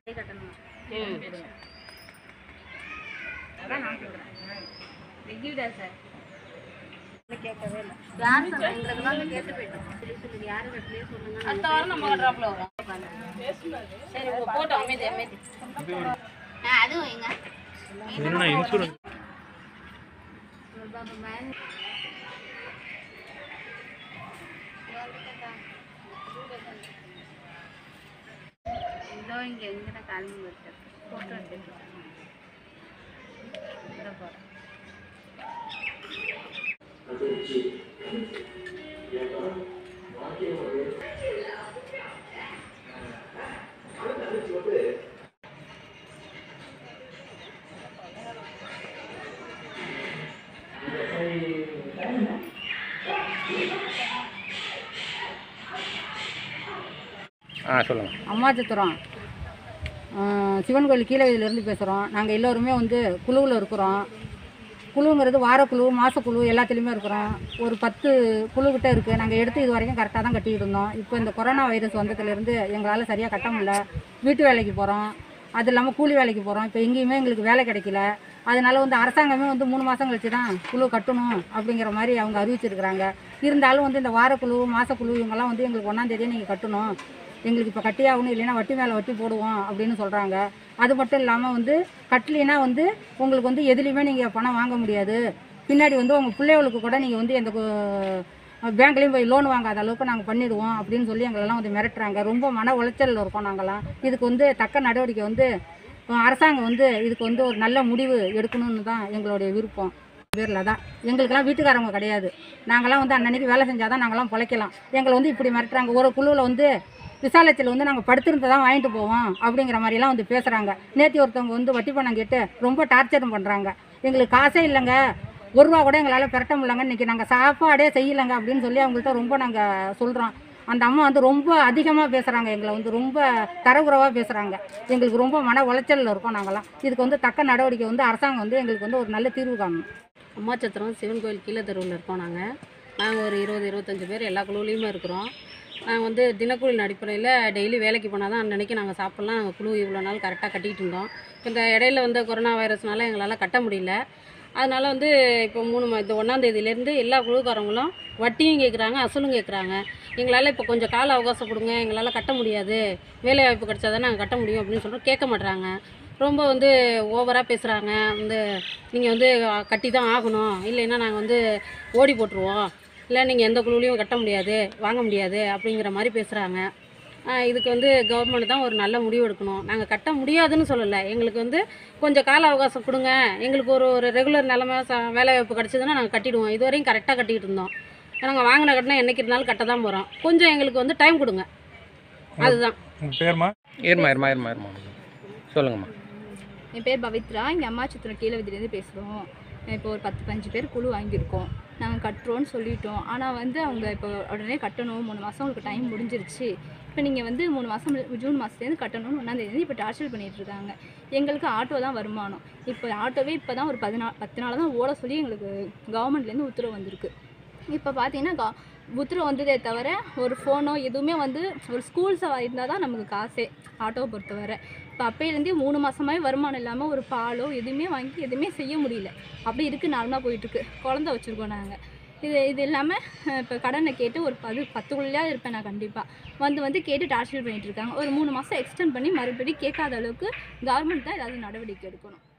கட்டணும் ம் அதான் நான் சொல்கிறேன் ரெகுலா சார் கேட்கவே இல்லை யார் சொன்னா எங்களுக்கு தான் கேட்டு போயிட்டோம் சரி சொல்லுங்க யாரும் கட்டலையே சொல்லுங்க அடுத்த வாரம் நம்ம ட்ராப்ல வரோம் சரி உங்க போட்டோ அமைதி அமைதி ஆ அதுவும் வைங்க என்னண்ணா இன்சூரன்ஸ் பாபா மேன் இதோ இங்கே எங்கே காலமி வச்சு ஃபோட்டோ எடுத்துட்டு இதோ போகிறேன் ஆ சொல்லுங்கள் அம்மாச்சத்திரம் சிவன் கோயில் கீழே இருந்து பேசுகிறோம் நாங்கள் எல்லோருமே வந்து குழுவில் இருக்கிறோம் குழுங்கிறது வாரக்குழு மாசக்குழு எல்லாத்துலேயுமே இருக்கிறோம் ஒரு பத்து குழுக்கிட்ட இருக்குது நாங்கள் எடுத்து இது வரைக்கும் கரெக்டாக தான் கட்டிக்கிட்டு இருந்தோம் இப்போ இந்த கொரோனா வைரஸ் வந்ததுலேருந்து எங்களால் சரியாக கட்ட முடியல வீட்டு வேலைக்கு போகிறோம் அது இல்லாமல் கூலி வேலைக்கு போகிறோம் இப்போ எங்கேயுமே எங்களுக்கு வேலை கிடைக்கல அதனால வந்து அரசாங்கமே வந்து மூணு மாதம் கழிச்சு தான் குழு கட்டணும் அப்படிங்கிற மாதிரி அவங்க அறிவிச்சிருக்கிறாங்க இருந்தாலும் வந்து இந்த வாரக்குழு மாசக்குழு இவங்கெல்லாம் வந்து எங்களுக்கு ஒன்றாந்தேதியே நீங்கள் கட்டணும் எங்களுக்கு இப்போ கட்டி ஆகணும் இல்லைன்னா வட்டி மேலே வட்டி போடுவோம் அப்படின்னு சொல்கிறாங்க அது மட்டும் இல்லாமல் வந்து கட்டலினா வந்து உங்களுக்கு வந்து எதுலேயுமே நீங்கள் பணம் வாங்க முடியாது பின்னாடி வந்து உங்கள் பிள்ளைகளுக்கு கூட நீங்கள் வந்து எந்த பேங்க்லேயும் போய் லோன் வாங்காத அளவுக்கு நாங்கள் பண்ணிடுவோம் அப்படின்னு சொல்லி எங்களெல்லாம் வந்து மிரட்டுறாங்க ரொம்ப மன உளைச்சலில் இருக்கோம் நாங்களாம் இதுக்கு வந்து தக்க நடவடிக்கை வந்து அஹ், அரசாங்கம் வந்து இதுக்கு வந்து ஒரு நல்ல முடிவு எடுக்கணும்னு தான் எங்களுடைய விருப்பம் பேரில் தான் எங்களுக்கெல்லாம் வீட்டுக்காரவங்க கிடையாது நாங்களாம் வந்து அன்னன்னைக்கு வேலை செஞ்சால் தான் நாங்களாம் பிழைக்கலாம் எங்களை வந்து இப்படி மிரட்டுறாங்க ஒரு குழுவில் வந்து விசாலத்தில் வந்து நாங்கள் படுத்திருந்து தான் வாங்கிட்டு போவோம் அப்படிங்கிற மாதிரிலாம் வந்து பேசுகிறாங்க நேற்று ஒருத்தவங்க வந்து வட்டி பணம் கேட்டு ரொம்ப டார்ச்சரும் பண்ணுறாங்க எங்களுக்கு காசே இல்லைங்க ஒரு ரூபா கூட எங்களால் பெரட்ட முடியலங்க இன்றைக்கி நாங்கள் சாப்பாடே செய்யலைங்க அப்படின்னு சொல்லி அவங்கள்ட்ட ரொம்ப நாங்கள் சொல்கிறோம் அந்த அம்மா வந்து ரொம்ப அதிகமாக பேசுகிறாங்க எங்களை வந்து ரொம்ப தரக்குறவாக பேசுகிறாங்க எங்களுக்கு ரொம்ப மன உளைச்சலில் இருக்கோம் நாங்களாம் இதுக்கு வந்து தக்க நடவடிக்கை வந்து அரசாங்கம் வந்து எங்களுக்கு வந்து ஒரு நல்ல தீர்வு காணும் அம்மாச்சத்திரம் சிவன் கோயில் கீழே தெருவில் இருக்கோம் நாங்கள் நாங்கள் ஒரு இருபது இருபத்தஞ்சு பேர் எல்லா குழுவிலையுமே இருக்கிறோம் நாங்கள் வந்து தினக்கூலியின் அடிப்படையில் டெய்லி வேலைக்கு போனால் தான் அன்னன்னைக்கு நாங்கள் சாப்பிட்லாம் நாங்கள் குழு இவ்வளோ நாள் கரெக்டாக கட்டிகிட்டு இருந்தோம் இந்த இடையில வந்து கொரோனா வைரஸ்னால எங்களால் கட்ட முடியல அதனால வந்து இப்போ மூணு மா இந்த ஒன்றாந்தேதியிலேருந்து எல்லா குழுக்காரங்களும் வட்டியும் கேட்குறாங்க அசலும் கேட்குறாங்க எங்களால் இப்போ கொஞ்சம் கால அவகாசம் கொடுங்க எங்களால் கட்ட முடியாது வேலை வாய்ப்பு கிடைச்சா தான் நாங்கள் கட்ட முடியும் அப்படின்னு சொல்லிட்டு கேட்க மாட்றாங்க ரொம்ப வந்து ஓவராக பேசுகிறாங்க வந்து நீங்கள் வந்து கட்டி தான் ஆகணும் இல்லைன்னா நாங்கள் வந்து ஓடி போட்டுருவோம் இல்லை நீங்கள் எந்த குழுவிலையும் கட்ட முடியாது வாங்க முடியாது அப்படிங்கிற மாதிரி பேசுகிறாங்க இதுக்கு வந்து கவர்மெண்ட் தான் ஒரு நல்ல முடிவு எடுக்கணும் நாங்கள் கட்ட முடியாதுன்னு சொல்லலை எங்களுக்கு வந்து கொஞ்சம் கால அவகாசம் கொடுங்க எங்களுக்கு ஒரு ஒரு ரெகுலர் நிலமை ச வேலை வாய்ப்பு கிடச்சதுன்னா நாங்கள் கட்டிடுவோம் இதுவரையும் கரெக்டாக கட்டிக்கிட்டு இருந்தோம் நாங்கள் வாங்கின கட்டினா என்னைக்கு இருந்தாலும் கட்ட தான் போகிறோம் கொஞ்சம் எங்களுக்கு வந்து டைம் கொடுங்க அதுதான் உங்கள் பேர்மா இருமா இருமா இருமா இருமா சொல்லுங்கம்மா என் பேர் பவித்ரா இங்கே அம்மாச்சத்திரம் கீழவதிலேருந்து பேசுகிறோம் இப்போ ஒரு பத்து பஞ்சு பேர் குழு வாங்கியிருக்கோம் நாங்கள் கட்டுறோன்னு சொல்லிட்டோம் ஆனால் வந்து அவங்க இப்போ உடனே கட்டணும் மூணு மாதம் உங்களுக்கு டைம் முடிஞ்சிருச்சு இப்போ நீங்கள் வந்து மூணு மாதம் ஜூன் மாதத்துலேருந்து கட்டணும்னு ஒன்றாந்தேதி இப்போ டார்ச்சர் பண்ணிட்டு இருக்காங்க எங்களுக்கு ஆட்டோ தான் வருமானம் இப்போ ஆட்டோவே இப்போ தான் ஒரு பதினா பத்து நாள் தான் ஓட சொல்லி எங்களுக்கு கவர்மெண்ட்லேருந்து உத்தரவு வந்திருக்கு இப்போ பார்த்தீங்கன்னா கா உத்தரவு வந்ததே தவிர ஒரு ஃபோனோ எதுவுமே வந்து ஒரு ஸ்கூல்ஸை இருந்தால் தான் நமக்கு காசே ஆட்டோவை பொறுத்தவரை இப்போ அப்பையிலேருந்தே மூணு மாதமாகவே வருமானம் இல்லாமல் ஒரு பாலோ எதுவுமே வாங்கி எதுவுமே செய்ய முடியல அப்படி இருக்குது நார்மலாக போயிட்டுருக்கு குழந்த வச்சுருக்கோம் நாங்கள் இது இது இல்லாமல் இப்போ கடனை கேட்டு ஒரு பது பத்துக்குள்ளேயாவது இருப்பேன் நான் கண்டிப்பாக வந்து வந்து கேட்டு டார்ச்சர் பண்ணிட்டு இருக்காங்க ஒரு மூணு மாதம் எக்ஸ்டெண்ட் பண்ணி மறுபடியும் கேட்காத அளவுக்கு கவர்மெண்ட் தான் ஏதாவது நடவடிக்கை எடுக்கணும்